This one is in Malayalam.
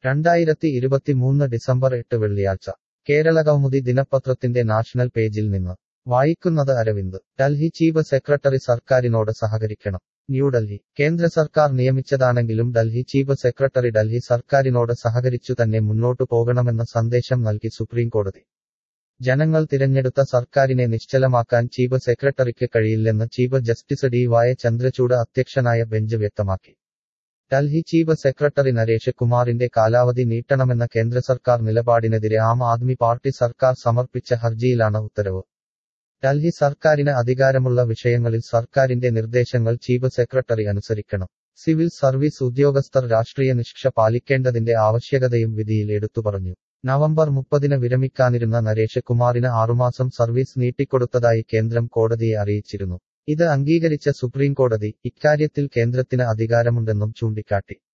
രണ്ടായിരത്തി ഇരുപത്തിമൂന്ന് ഡിസംബർ എട്ട് വെള്ളിയാഴ്ച കേരള കൗമുദി ദിനപത്രത്തിന്റെ നാഷണൽ പേജിൽ നിന്ന് വായിക്കുന്നത് അരവിന്ദ് ഡൽഹി ചീഫ് സെക്രട്ടറി സർക്കാരിനോട് സഹകരിക്കണം ന്യൂഡൽഹി കേന്ദ്ര സർക്കാർ നിയമിച്ചതാണെങ്കിലും ഡൽഹി ചീഫ് സെക്രട്ടറി ഡൽഹി സർക്കാരിനോട് സഹകരിച്ചു തന്നെ മുന്നോട്ടു പോകണമെന്ന സന്ദേശം നൽകി സുപ്രീം കോടതി ജനങ്ങൾ തിരഞ്ഞെടുത്ത സർക്കാരിനെ നിശ്ചലമാക്കാൻ ചീഫ് സെക്രട്ടറിക്ക് കഴിയില്ലെന്ന് ചീഫ് ജസ്റ്റിസ് ഡി വായ ചന്ദ്രചൂഡ് അധ്യക്ഷനായ ബെഞ്ച് വ്യക്തമാക്കി ഡൽഹി ചീഫ് സെക്രട്ടറി നരേഷ് കുമാറിന്റെ കാലാവധി നീട്ടണമെന്ന കേന്ദ്ര സർക്കാർ നിലപാടിനെതിരെ ആം ആദ്മി പാർട്ടി സർക്കാർ സമർപ്പിച്ച ഹർജിയിലാണ് ഉത്തരവ് ഡൽഹി സർക്കാരിന് അധികാരമുള്ള വിഷയങ്ങളിൽ സർക്കാരിന്റെ നിർദ്ദേശങ്ങൾ ചീഫ് സെക്രട്ടറി അനുസരിക്കണം സിവിൽ സർവീസ് ഉദ്യോഗസ്ഥർ രാഷ്ട്രീയ നിഷ്ക്ഷ പാലിക്കേണ്ടതിന്റെ ആവശ്യകതയും വിധിയിൽ എടുത്തു പറഞ്ഞു നവംബർ മുപ്പതിന് വിരമിക്കാനിരുന്ന നരേഷ് കുമാറിന് ആറുമാസം സർവീസ് നീട്ടിക്കൊടുത്തതായി കേന്ദ്രം കോടതിയെ അറിയിച്ചിരുന്നു ഇത് അംഗീകരിച്ച സുപ്രീം കോടതി ഇക്കാര്യത്തിൽ കേന്ദ്രത്തിന് അധികാരമുണ്ടെന്നും ചൂണ്ടിക്കാട്ടി